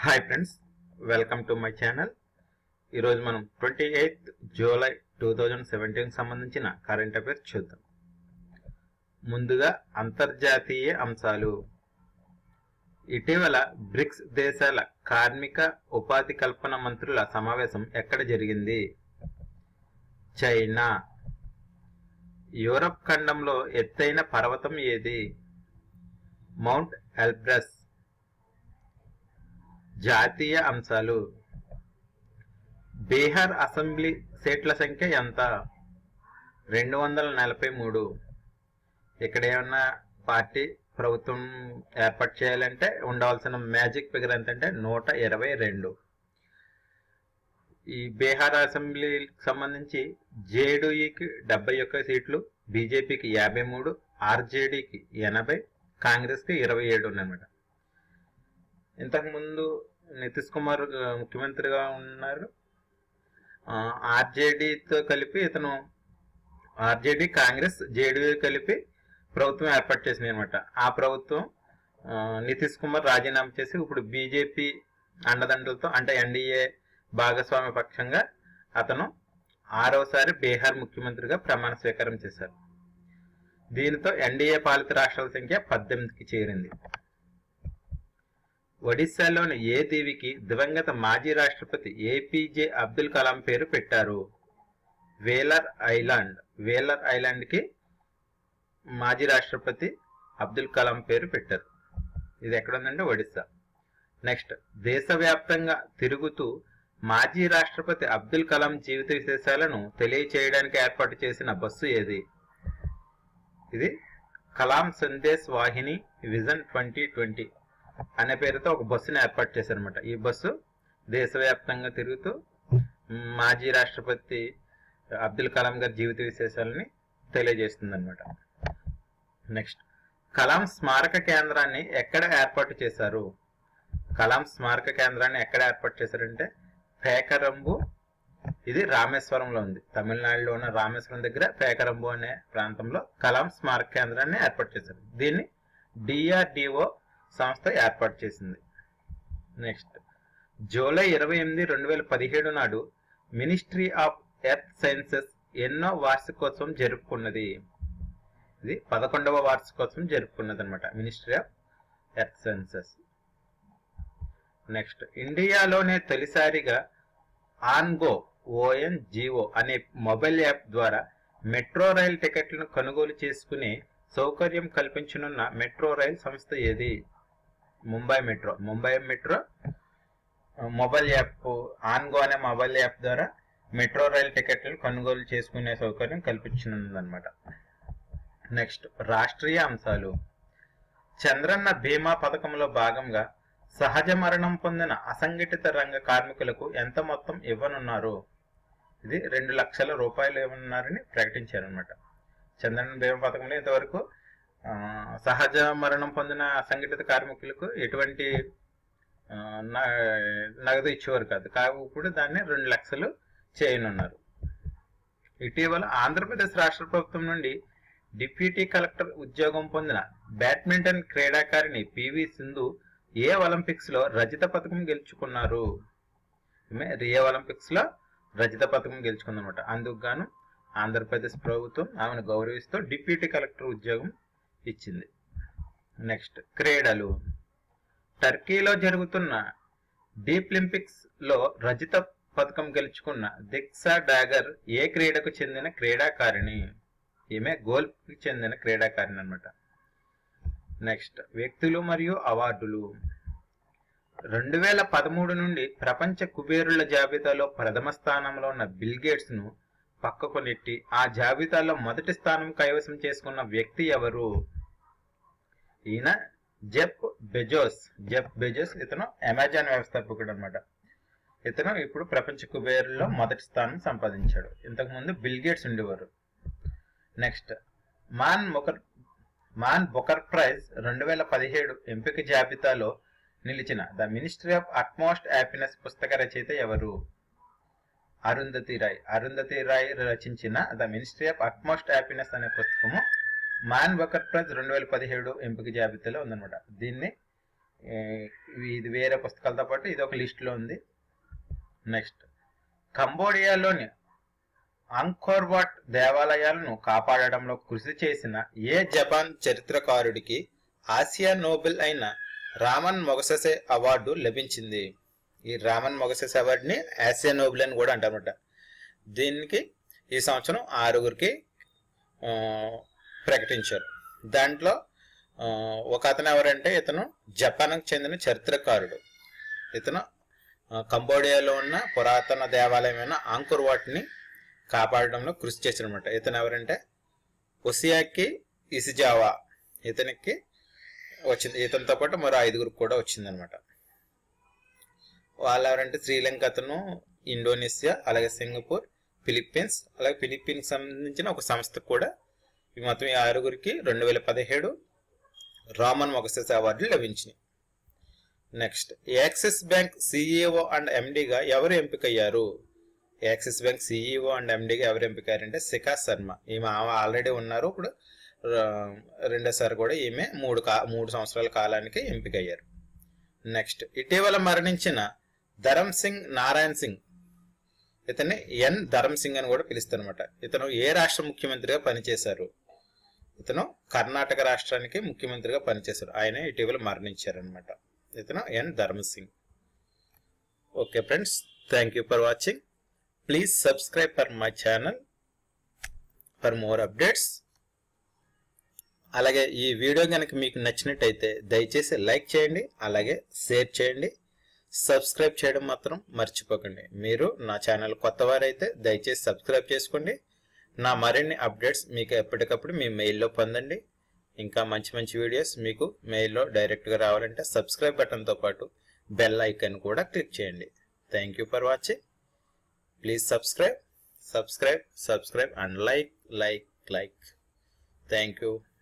hi friends welcome to my channel ఈరోజు మనం twenty eighth July two thousand seventeen సంబంధించిన current affairs చూద్దాం ముందుగా అంతర్జాతీయ అంశాలు ఇటీవల బ్రిక్స్ దేశాల కార్మిక ఉపాధి కల్పన మంత్రుల సమావేశం ఎక్కడ జరిగింది చైనా యూరప్ ఖండంలో ఎత్తైన పర్వతం ఏది మౌంట్ ఎల్బ్రస్ జాతీయ అంశాలు బీహార్ అసెంబ్లీ సీట్ల సంఖ్య ఎంత రెండు వందల నలభై మూడు ఇక్కడ ఏమన్నా పార్టీ ప్రభుత్వం ఏర్పాటు చేయాలంటే ఉండవలసిన మ్యాజిక్ ఫిగర్ ఎంతంటే నూట ఇరవై రెండు ఈ బీహార్ అసెంబ్లీకి సంబంధించి జేడీయూకి డెబ్బై ఒక్క సీట్లు బీజేపీకి యాభై మూడు ఆర్జేడీకి ఎనభై కాంగ్రెస్కి ఇరవై ఏడు ఉన్నాయన్నమాట ఇంతకు ముందు నితీష్ కుమార్ ఆ, ముఖ్యమంత్రిగా ఉన్నారు ఆర్జేడీతో కలిపి ఇతను ఆర్జేడీ కాంగ్రెస్ జేడీయూ కలిపి ప్రభుత్వం ఏర్పాటు చేసింది అనమాట ఆ ప్రభుత్వం ఆ, నితీష్ కుమార్ రాజీనామా చేసి ఇప్పుడు బీజేపీ అండదండలతో అంటే ఎన్డీఏ భాగస్వామ్య పక్షంగా అతను ఆరవసారి బీహార్ ముఖ్యమంత్రిగా ప్రమాణ స్వీకారం చేశారు దీనితో ఎన్డీఏ పాలిత రాష్ట్రాల సంఖ్య పద్దెనిమిదికి చేరింది ఒడిశాలోని ఏ దీవికి దివంగత మాజీ రాష్ట్రపతి ఏపీజే అబ్దుల్ కలాం పేరు పెట్టారు వేలర్ ఐలాండ్ వేలర్ ఐలాండ్ కి మాజీ రాష్ట్రపతి అబ్దుల్ కలాం పేరు పెట్టారు ఇది ఎక్కడ ఉందంటే ఒడిశా నెక్స్ట్ దేశవ్యాప్తంగా తిరుగుతూ మాజీ రాష్ట్రపతి అబ్దుల్ కలాం జీవిత విశేషాలను తెలియచేయడానికి ఏర్పాటు చేసిన బస్సు ఏది ఇది Kalam Sandesh Vahini vision twenty twenty అనే పేరుతో ఒక బస్సుని ఏర్పాటు చేశారనమాట ఈ బస్సు దేశవ్యాప్తంగా తిరుగుతూ మ్, మాజీ రాష్ట్రపతి అబ్దుల్ కలాం గారి జీవిత విశేషాలని తెలియజేస్తుంది అనమాట నెక్స్ట్ కలాం స్మారక కేంద్రాన్ని ఎక్కడ ఏర్పాటు చేశారు కలాం స్మారక కేంద్రాన్ని ఎక్కడ ఏర్పాటు చేశారంటే పేకరంబు ఇది రామేశ్వరంలో ఉంది తమిళనాడులో ఉన్న రామేశ్వరం దగ్గర పేకరంబు అనే ప్రాంతంలో కలాం స్మారక కేంద్రాన్ని ఏర్పాటు చేశారు దీన్ని డిఆర్డిఓ సంస్థ ఏర్పాటు చేసింది నెక్స్ట్ జూలై ఇరవై ఎనిమిది రెండు వేల పదిహేడు నాడు మినిస్ట్రీ ఆఫ్ ఎర్త్ సైన్సెస్ ఎన్నో వార్షికోత్సవం జరుపుకున్నది ఇది పదకొండవ వార్షికోత్సవం జరుపుకున్నది అనమాట ministry of earth sciences next ఇండియాలోనే తొలిసారిగా ఆన్గో ఓఎన్జిఓ అనే మొబైల్ యాప్ ద్వారా మెట్రో రైల్ టికెట్లను కొనుగోలు చేసుకునే సౌకర్యం కల్పించనున్న మెట్రో రైల్ సంస్థ ఏది ముంబై మెట్రో ముంబై మెట్రో ఆ, మొబైల్ యాప్ ఆన్గో అనే మొబైల్ యాప్ ద్వారా మెట్రో రైల్ టికెట్లను కొనుగోలు చేసుకునే సౌకర్యం కల్పించనుందన్నమాట నెక్స్ట్ రాష్ట్రీయ అంశాలు చంద్రన్న బీమా పథకంలో భాగంగా సహజ మరణం పొందిన అసంఘటిత రంగ కార్మికులకు ఎంత మొత్తం ఇవ్వనున్నారు ఇది రెండు లక్షల రూపాయలు ఇవ్వనున్నారని ప్రకటించారనమాట చంద్రన్న బీమా పథకంలో ఇంతవరకు ఆ, సహజ మరణం పొందిన అసంఘటిత కార్మికులకు ఎటువంటి ఆ, న- నగదు ఇచ్చేవారు కాదు కావు ఇప్పుడు దాన్ని రెండు లక్షలు చేయనున్నారు ఇటీవల ఆంధ్రప్రదేశ్ రాష్ట్ర ప్రభుత్వం నుండి డిప్యూటీ కలెక్టర్ ఉద్యోగం పొందిన బ్యాడ్మింటన్ క్రీడాకారిణి పివి సింధు ఏ ఒలింపిక్స్ లో రజత పథకం గెలుచుకున్నారు ఈమె రియో ఒలింపిక్స్ లో రజత పథకం గెలుచుకుందనమాట అందుకు గాను ఆంధ్రప్రదేశ్ ప్రభుత్వం ఆమెను గౌరవిస్తూ డిప్యూటీ కలెక్టర్ ఉద్యోగం ఇచ్చింది నెక్స్ట్ క్రీడలు టర్కీలో జరుగుతున్న డీప్లింపిక్స్ లో రజిత పథకం గెలుచుకున్న దిక్సా డాగర్ ఏ క్రీడకు చెందిన క్రీడాకారిణి ఈమె గోల్ఫ్ కి చెందిన క్రీడాకారిణి అన్నమాట నెక్స్ట్ వ్యక్తులు మరియు అవార్డులు రెండు వేల పదమూడు నుండి ప్రపంచ కుబేరుల జాబితాలో ప్రథమ స్థానంలో ఉన్న బిల్ గేట్స్ ను పక్కకు నెట్టి ఆ జాబితాలో మొదటి స్థానం కైవసం చేసుకున్న వ్యక్తి ఎవరు ఈయన జెఫ్ బెజోస్ జెఫ్ బెజోస్ ఇతను అమెజాన్ వ్యవస్థాపకుడు అనమాట ఇతను ఇప్పుడు ప్రపంచ కుబేరులో మొదటి స్థానం సంపాదించాడు ఇంతకు ముందు బిల్ గేట్స్ ఉండేవారు next Man Booker Man Booker prize రెండు వేల పదిహేడు ఎంపిక జాబితాలో నిలిచిన the ministry of utmost happiness పుస్తక రచయిత ఎవరు అరుంధతి రాయ్ అరుంధతి రాయ్ రచించిన the ministry of utmost happiness అనే పుస్తకము మాన్ బకర్ ప్రైజ్ రెండు వేల పదిహేడు ఎంపిక జాబితాలో ఉందన్నమాట దీన్ని ఏ, ఇది వేరే పుస్తకాలతో పాటు ఇది ఒక లిస్టులో ఉంది నెక్స్ట్ కంబోడియాలోని అంకోర్వాట్ దేవాలయాలను కాపాడడంలో కృషి చేసిన ఏ జపాన్ చరిత్రకారుడికి ఆసియా నోబెల్ అయిన రామన్ మొగసెసే అవార్డు లభించింది ఈ రామన్ మొగసెసే అవార్డుని ఆసియా నోబెల్ అని కూడా అంటారన్నమాట దీనికి ఈ సంవత్సరం ఆరుగురికి ఆ, ప్రకటించారు దాంట్లో ఆ, ఒక అతను ఎవరంటే ఇతను జపాన్కు చెందిన చరిత్రకారుడు ఇతను ఆ, కంబోడియాలో ఉన్న పురాతన దేవాలయమైన ఆంకుర్ వాట్ని కాపాడడంలో కృషి చేశారనమాట ఇతను ఎవరంటే ఒసియాకి ఇసిజావా ఇతనికి వచ్చింది ఇతనితో పాటు మరో ఐదుగురికి కూడా వచ్చిందనమాట వాళ్ళు ఎవరంటే శ్రీలంక అతను ఇండోనేషియా అలాగే సింగపూర్ ఫిలిప్పీన్స్ అలాగే ఫిలిప్పీన్స్ సంబంధించిన ఒక సంస్థకు కూడా ఈ మొత్తం ఈ ఆరుగురికి రెండు వేల పదిహేడు రామన్ మొగసెస్ అవార్డులు లభించినాయి next Axis bank CEO and ఎండిగా ఎవరు ఎంపికయ్యారు యాక్సిస్ బ్యాంక్ సిఇఓ అండ్ ఎండిగా ఎవరు ఎంపికయ్యారంటే శిఖా శర్మ ఈమె ఆల్రెడీ ఉన్నారు ఇప్పుడు ఆ, రెండోసారి కూడా ఈమె మూడు కా మూడు సంవత్సరాల కాలానికి ఎంపికయ్యారు నెక్స్ట్ ఇటీవల మరణించిన ధరమ్ సింగ్ నారాయణ్ సింగ్ ఇతన్ని ఎన్ ధరమ్ సింగ్ అని కూడా పిలుస్తారు అనమాట ఇతను ఏ రాష్ట్ర ముఖ్యమంత్రిగా పనిచేశారు ఇతను కర్ణాటక రాష్ట్రానికి ముఖ్యమంత్రిగా పనిచేశారు ఆయన ఇటీవల మరణించారనమాట ఇతను N Dharma Singh okay friends thank you for watching please subscribe for my channel for more updates అలాగే ఈ వీడియో కనుక మీకు నచ్చినట్టయితే దయచేసి లైక్ చేయండి అలాగే షేర్ చేయండి సబ్స్క్రైబ్ చేయడం మాత్రం మర్చిపోకండి మీరు నా ఛానల్ కొత్త వారైతే దయచేసి సబ్స్క్రైబ్ చేసుకోండి నా మరిన్ని అప్డేట్స్ మీకు ఎప్పటికప్పుడు మీ మెయిల్లో పొందండి ఇంకా మంచి మంచి వీడియోస్ మీకు మెయిల్లో డైరెక్ట్గా రావాలంటే సబ్స్క్రైబ్ బటన్తో పాటు బెల్ ఐకాన్ కూడా క్లిక్ చేయండి thank you for watching please subscribe subscribe subscribe and like like like thank you